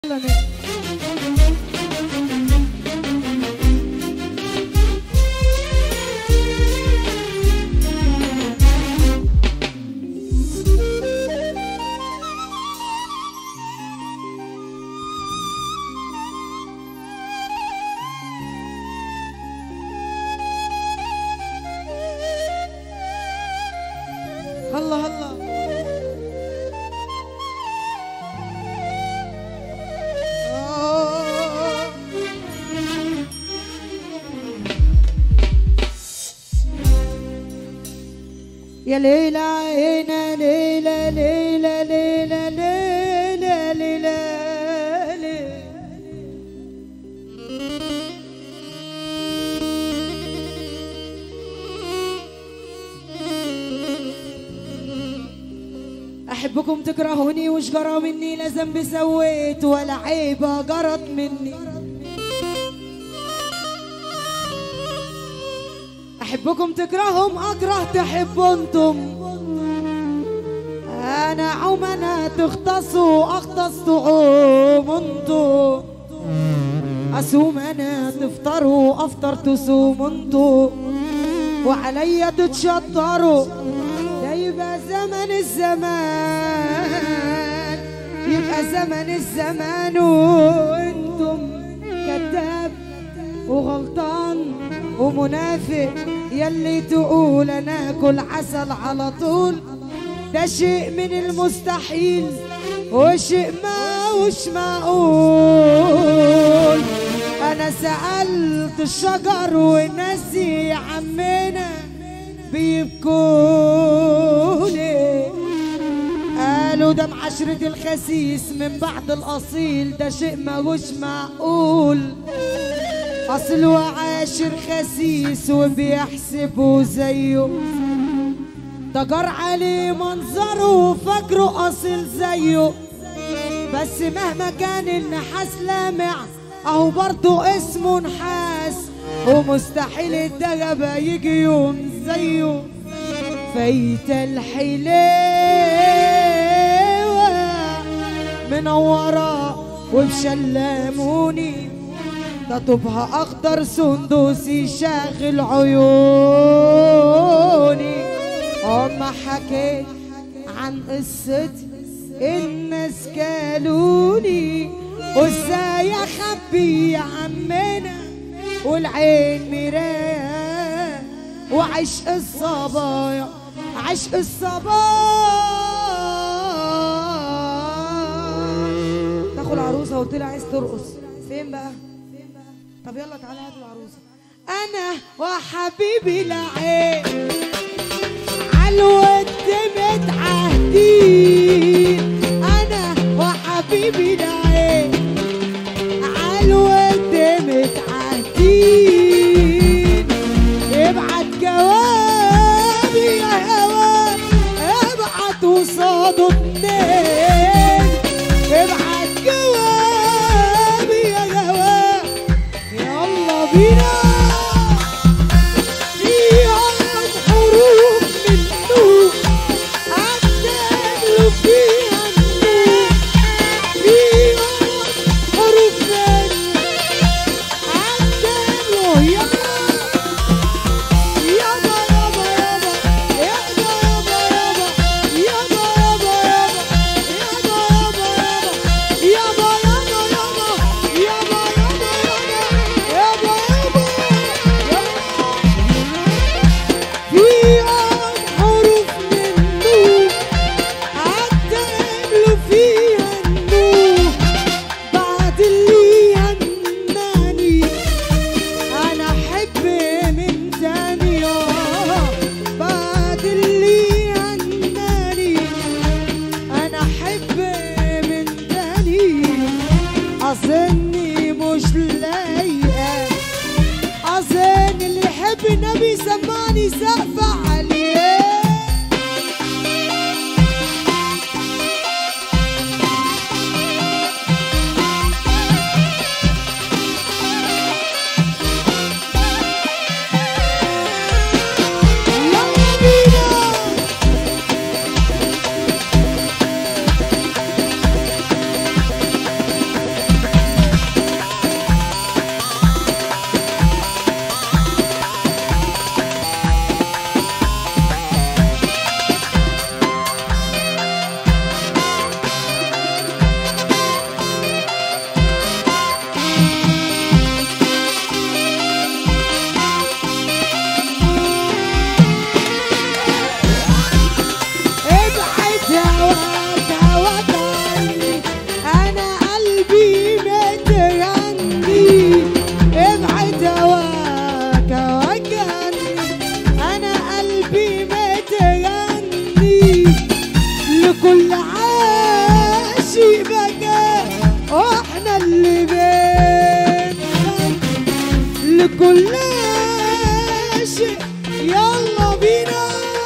يلا نام هلا هلا آه. يا ليلى عينا ليلى ليلى ليلى ليلى ليلى ليلى أحبكم تكرهوني وش جرى مني لا ذنب سويت ولا عيبة جرت مني أحبكم تكرههم أكره تحبوا انتم أنا عوم أنا تختصوا أختص تعوم انتم أصوم أنا تفطروا أفطر تصوم انتم وعليا تتشطروا ده يبقى زمن الزمان يبقى زمن الزمان وانتم كذاب وغلطان ومنافق يلي تقول انا اكل عسل على طول ده شيء من المستحيل وشيء ما وش معقول انا سألت الشجر وناسي يا عمنا بيبكوني قالوا ده معشرة الخسيس من بعد الأصيل ده شيء ماهوش معقول أصل وعاشر خسيس وبيحسبوا زيه ده جار عليه منظره وفاكره أصيل زيه بس مهما كان النحاس لامع أهو برضه اسمه نحاس ومستحيل الدغبة يجي يوم زيه فايت الحلاوة منورة وبشلموني ده طوبها أخضر سندوسي شاغل عيوني أما حكيت عن قصتي الناس قالولي وازاي اخبي يا عمنا والعين مراية وعشق الصبايا عشق الصبايا تاخد العروسة قلت لها عايز ترقص فين بقى؟ طب يلا تعالى هات العروسة أنا وحبيبي العين عالود متعهدين أنا وحبيبي العين عالود متعهدين ابعت جوابي يا هوا ابعت وصاده اتنين ابعت جوابي يا هوا يلا بينا فيها الحروف من نور عدلوا فيها النور فيها حروف من عدلوا يلا يابا يابا يابا يابا يابا يابا يابا يابا يابا يابا يابا يابا يابا يابا يابا فيها حروف من نور عدلوا فيها النور بعد اللي يناني انا احب من تاني بعد اللي يناني انا احب من تاني اظني مش لايقه اظن اللي يحب النبي سمعني سقف عليه يلا بينا كل شيء يلا بينا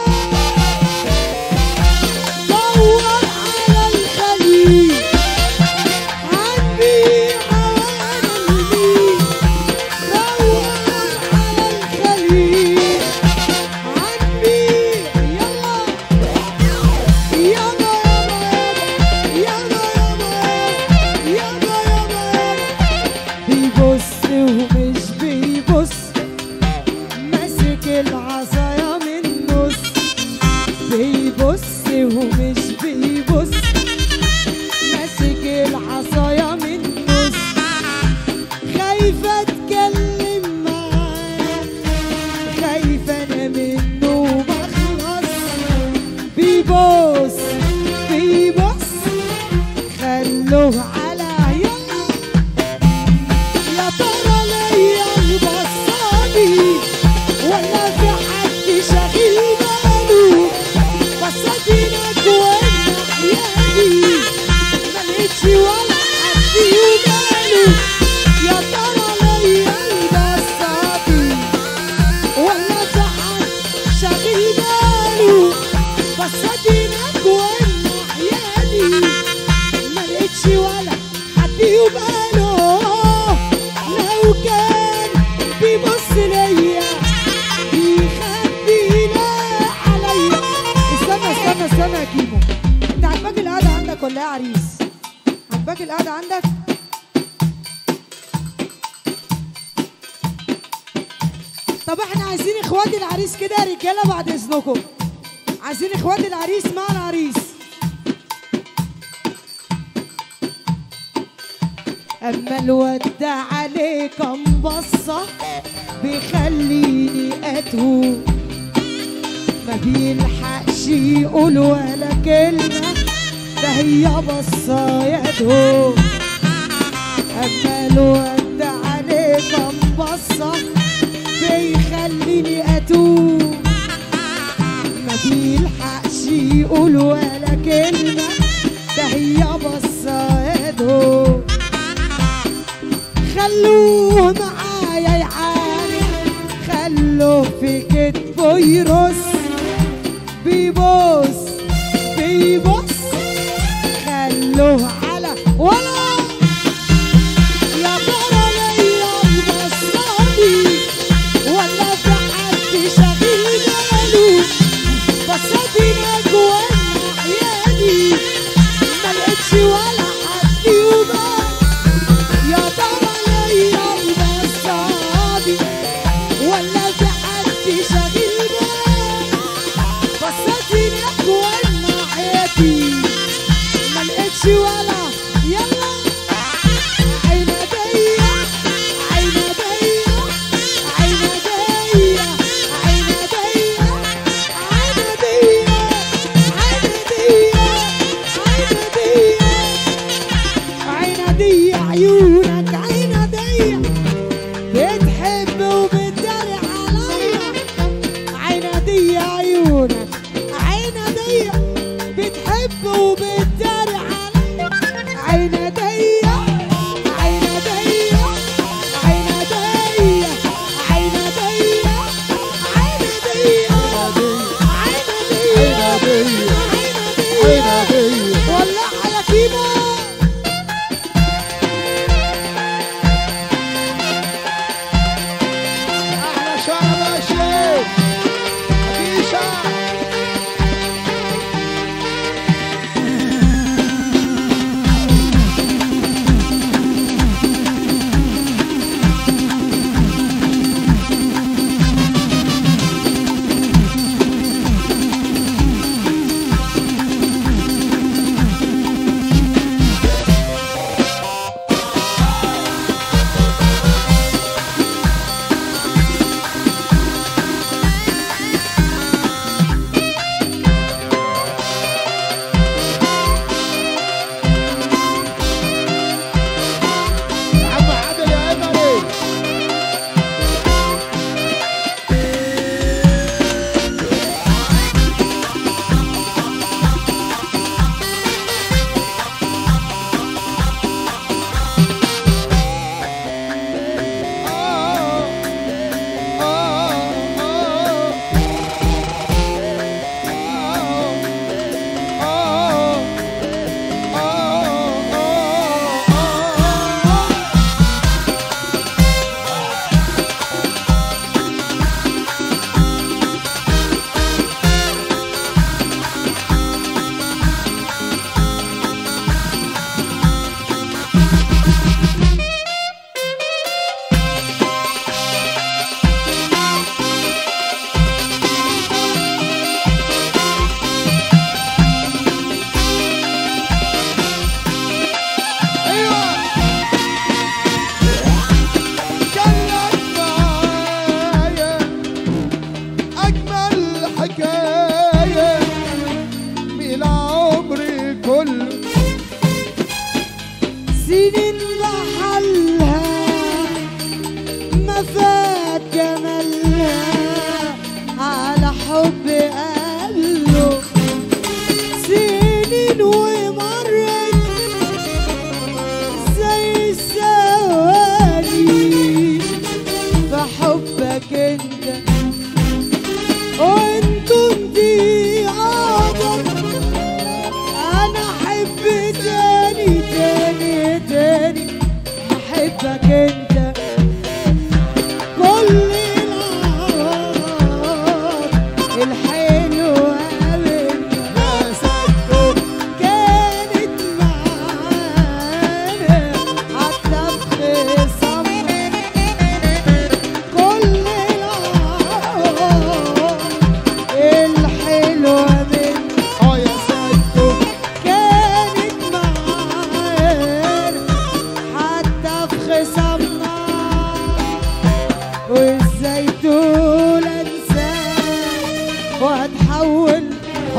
دور على الخليل عني عوان المين دور على الخليل عني يلا يلا يلا يلا يلا يلا بيبص ومش بيبص ماسك العصاية من النص بيبص ومش بيبص ماسك العصاية من النص خايفة اتكلم معاه خايفة انا منه مخلص بيبص بيبص خلوه على يلا يا ترى ليا البصادي ولا في حد شاغل باله بصاتي جوا الناحية ما لقيتش ولا حد يباله يا ترى ليا البصادي ولا في حد شاغل باله بصاتي جوا الناحية ما لقيتش ولا حد يباله لو كان بيبص ليا بيخبي لا عليا استنى استنى استنى يا كيمو انت عجباك القعده عندك ولا ايه يا عريس عجباك القعده عندك طب احنا عايزين اخوات العريس كده يا رجاله بعد اذنكم عايزين اخوات العريس مع العريس اما الواد ده عليه كم بصه بيخليني اتوه ما بيلحقش يقول ولا كلمه ده هي بصه يده اما الواد ده عليه كم بصه بيخليني اتوه ما بيلحقش يقول ولا كلمة ده هي بصة يده خلوه معايا يعاني خلوه في كتفه يرص بيبص بيبص خلوه على ولا يا ترى ليا البصادي ولا في حد شاغل باله بصاتي جوا الناحية ما لقيتش ولا حد يبان يا ترى ليا البصادي ولا في حد شاغل باله بصاتي جوا الناحية ما لقيتش ولا يلا عينا ضيق عينا ضيق عينا ضيق عينا ضيق عينا ضيق عينا ضيق عينا ضيق عينا ضيق عيونك عينا ضيق بتحب وبتداري عليا عينا ضيق عيونك عينا ضيق بتحب وبتداري عليا عينا ضيق عينا ضيق عينا ضيق عينا ضيق عينا ضيق عينا ضيق عينا ضيق ولعها يا كيمو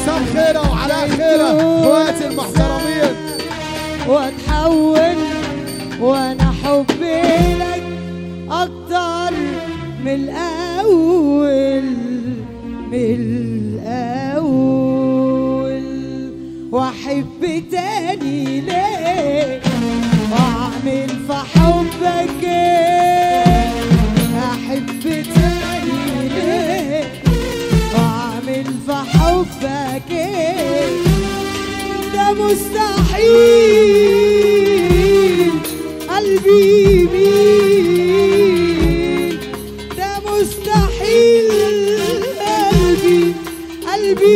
مساء خيره وعلى خيره اخواتي المحترمين واتحول وانا حبي لك اكتر من الاول من الاول واحب تاني ليه واعمل في حبك ايه احب تاني ليه واعمل في حبك ايه ده مستحيل قلبي يميل ده مستحيل قلبي قلبي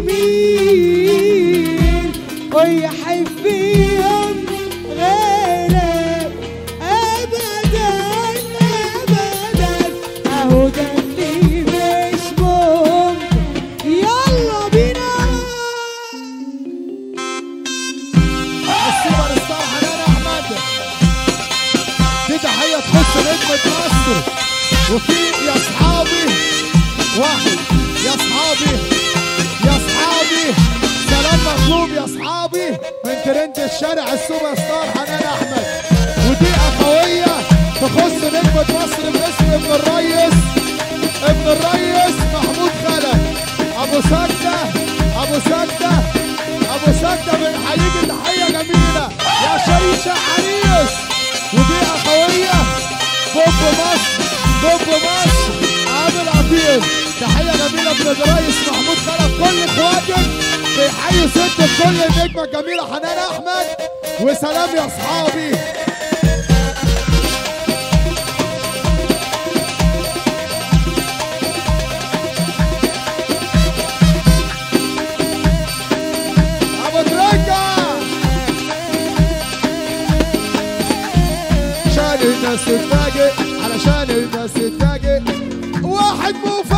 يميل ويحب يوم غيرك ابدا ابدا اهو ده اللي مش ممكن يلا بينا السوبر ستار حنان احمد دي تحيه تخص نجمه مصر وفي يا اصحابي واحد يا اصحابي يا اصحابي سلام مطلوب يا اصحابي من ترند الشارع السوبر ستار حنان احمد ودي اخويه تخص نجمه مصر باسم ابن الريس ابن الريس محمود خلف ابو سجده ابو سجده ابو سجده بنحييك تحيه جميله يا شيشه عريس ودي اخويه بوب مصر بوب مصر عامل عطيل تحيه جميله ابن الريس محمود خلف كل اخواتك بيحيوا ست كل النجمه الجميله حنان احمد وسلام يا اصحابي ابو تركه عشان الناس تتفاجئ علشان الناس تتفاجئ واحد مو